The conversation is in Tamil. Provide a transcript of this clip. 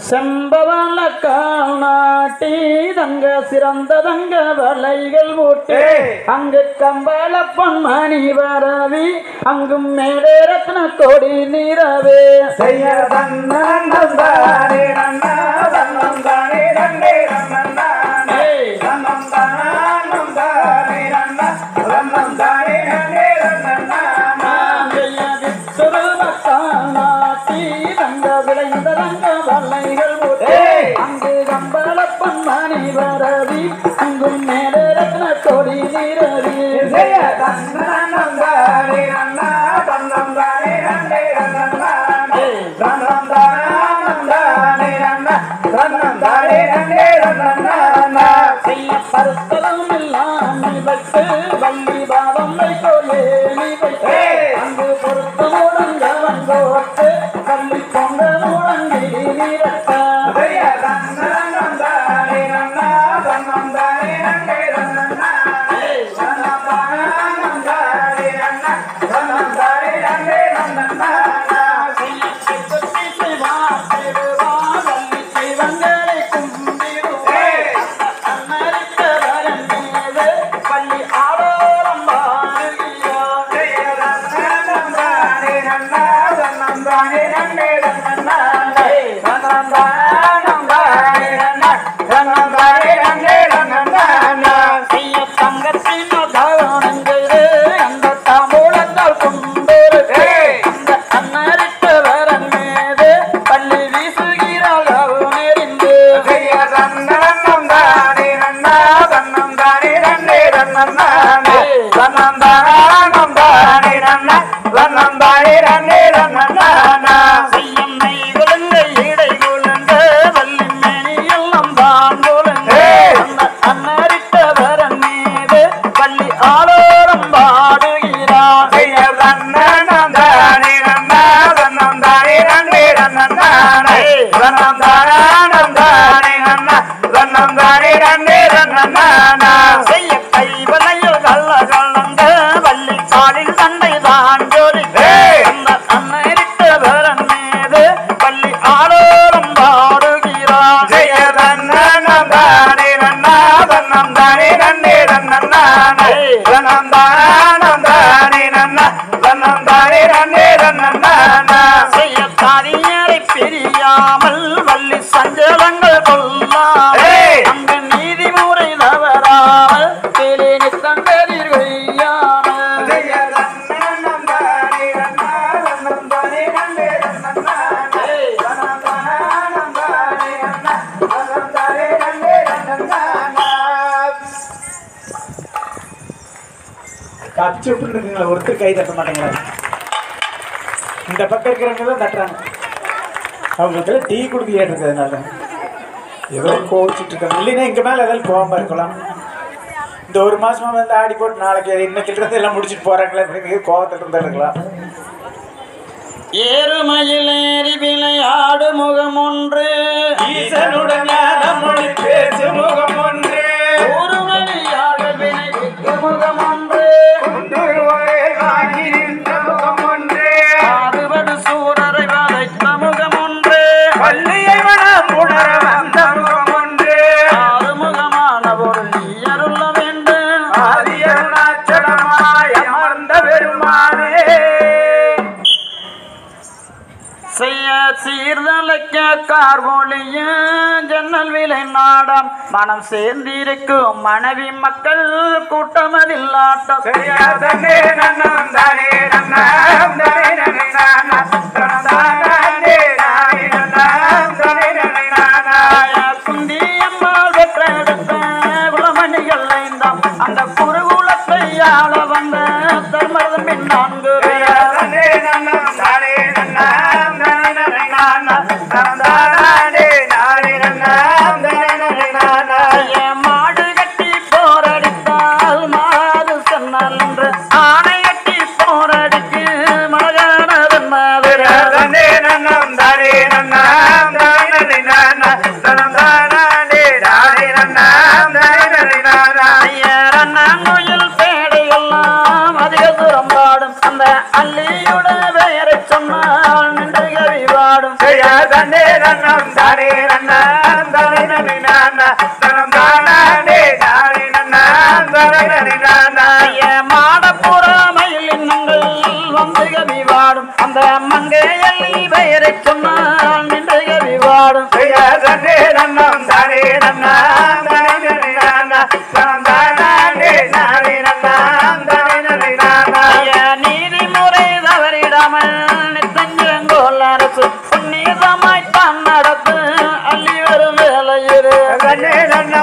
செம்பவள காணாட்டி தங்க சிறந்த தங்க வலைகள் போட்டு அங்கு கம்பள பொன்மணி வரவி அங்கும் மேலே ரத்ன கொடி நிறவே செய்ய தன்னந்தம் தானே நன்னா தன்னம் தானே நன்னே நன்னே தன்னம் தானம் தானே நன்னா தன்னம் தானே நன்னே நன்னா காணாட்டி தங்க விளைந்த தங்க வலைகள் போட்டு அங்கு கம்பள பொன்மணி வரவி அங்கும் மேலே ரத்ன கொடி நிறவி செய்ய தன்னந்தம் தானே நன்னா தன்னம் தானே நன்னே நன்னா தன்னம் தானம் தானே நன்னா தன்னம் தானே நன்னே நன்னா செய்ய பருத்தலம் இல்லாமல் வைத்து வள்ளி பாவம் வைத்தோலே நீ வைத்து அங்கு பொருத்த முடங்கவன் போட்டு பள்ளி கொண்ட முடங்கி நீரத்த செய்ய தன்னந்தம் தானே நன்னா தன்னம் தானே நன்னே நன்னா தன்னம் தானம் தானே நன்னா தன்னம் தானே நன்னே நன்னா செய்ய செப்பத்தி செய்வாத்திடுவா வள்ளி செய்வங்களை கும்பிடுவே அன்னரித்த வரன் மீது பள்ளி ஆடோரம் பாடுகிறார் செய்ய தங்கத்தின் தானங்கிறது அந்த தாம்பூலத்தால் கொண்டிருக்கு அந்த அன்னரித்த வரன் மீது பள்ளி வீசுகிறாள் அவன் எறிந்து செய்யும் நெய் குழந்த இடை குழந்த வள்ளி மேனி எல்லாம் தான் குழந்த அந்த அன்னரித்த வரன் மீது பள்ளி ஆலோரம் பாடுகிறார் செய்ய கைவலையில் கள்ள கலந்த வள்ளி காலில் சண்டை தான் ஜோதிக்க அந்த அன்னரித்த வரன் மீது பள்ளி ஆலோரம் பாடுகிறார் செய்ய காரியரை பிரியாமல் வள்ளி சஞ்சலங்கள் கொள்ளாமல் அங்கு நீதிமுறை தவறாமல் தேலே நித்தம் கதிர் கொய்யாமல் கச்சு விட்டுருக்குங்களா ஒருத்தர் கை தட்ட மாட்டேங்கிறாங்க இந்த பக்கம் இருக்கிறவங்க தான் தட்டுறாங்க அவங்களுக்கு டீ குடிக்க இருக்கிறதுனால ஏதோ கோவிச்சுட்டு இருக்காங்க இல்லைன்னா எங்க மேல ஏதாவது கோவமா இருக்கலாம் இந்த ஒரு மாசமா வந்து ஆடி போட்டு நாளைக்கு இன்னைக்கு இருந்து எல்லாம் முடிச்சிட்டு போறாங்களே அப்படின்னு கோவத்துல இருந்தா இருக்கலாம் ஏறுமயில் ஏறி விளையாடு முகம் ஒன்று ஈசனுடன் ஞானம் மொழி பேசு முகம் ஒன்று ஒரு வழியாக வினைவிக்கு முகம் ஒன்று வாங்கி நின்ற முகம் ஒன்று பாடுபடு சூரரை வதைத்த முகம் ஒன்று பள்ளியை மனம் உணர வந்த முகம் ஒன்று ஆறுமுகமான பொருள் நீ அருள வேண்டும் ஆதி அருணாச்சலமாய் அமர்ந்த பெருமானே செய்ய சீர்தலைக்க கார்மொழிய ஜன்னல் விலை நாடம் மனம் சேர்ந்திருக்கும் மனைவி மக்கள் கூட்டமதில் ஆட்டம் தன்னே நன்னம் தானே நன்னம் தானே நனே நானா தானே நானே நன்னம் தானே நனே நானா குந்தியம்மாள் பெற்றெடுத்த குலமணிகள் ஐந்தாம் அந்த குருகுலத்தை ஆள வந்த தர்மதம்பின் நான்கு பேர் தன்னே நன்னம் தானே நன்னம் தானே நனே நானா தானே நானே நன்னம் தானே நனே நானா மாடு கட்டி போரடித்தால் மாது சொன்னால் என்று ஆணை கட்டி போரடிக்கு மழகானதன் மாதிரி தன்னே நன்னம் தானே நன்னம் தானே நனே நானா தானே நானே நன்னம் தானே நனே நானா ஐயரண்ணாங்குயில் பேடையெல்லாம் அதிக தூரம் பாடும் அந்த அல்லியோட பெயரை சொன்னால் நின்று கவி பாடும் விவாடும் தன்னே நன்னம் தானே நன்னான் தானே நன்னி நானா தனம் தானே தானே நன்னான் தானே நன்னி நானா மாடப்புற மயிலினங்கள் வந்து கவிவாடும் அந்த மங்கையல்லி பெயரை சொன்னால் நின்று கவிவாடும் தன்னே நன்னம் தானே நன்னான் தானே நன்னி நானா தனம் தானே தானே நன்னான் தானே நன்னி நானா நீதிமுறை தவறிடாமல் நித்தஞ்செங்கோல் அரசு புண்ணியமாய்த்தான் நடத்து அள்ளி வரும் வேலையிரு தன்னே நன்னா